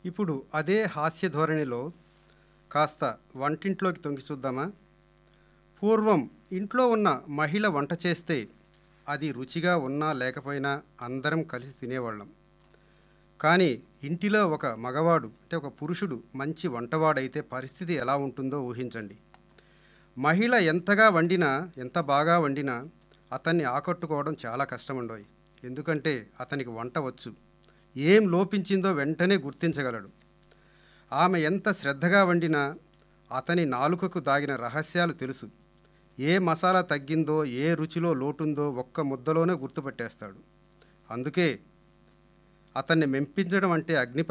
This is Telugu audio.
ఇప్పుడు అదే హాస్య ధోరణిలో కాస్త వంటింట్లోకి తొంగి చూద్దామా పూర్వం ఇంట్లో ఉన్న మహిళ వంట చేస్తే అది రుచిగా ఉన్నా లేకపోయినా అందరం కలిసి తినేవాళ్ళం కానీ ఇంటిలో ఒక మగవాడు అంటే ఒక పురుషుడు మంచి వంటవాడైతే పరిస్థితి ఎలా ఉంటుందో ఊహించండి మహిళ ఎంతగా వండినా ఎంత బాగా వండినా అతన్ని ఆకట్టుకోవడం చాలా కష్టముండోయి ఎందుకంటే అతనికి వంట వచ్చు ఏం లోపించిందో వెంటనే గుర్తించగలడు ఆమె ఎంత శ్రద్ధగా వండినా అతని నాలుకకు దాగిన రహస్యాలు తెలుసు ఏ మసాలా తగ్గిందో ఏ రుచిలో లోటుందో ఒక్క ముద్దలోనే గుర్తుపట్టేస్తాడు అందుకే అతన్ని మెంపించడం అంటే అగ్ని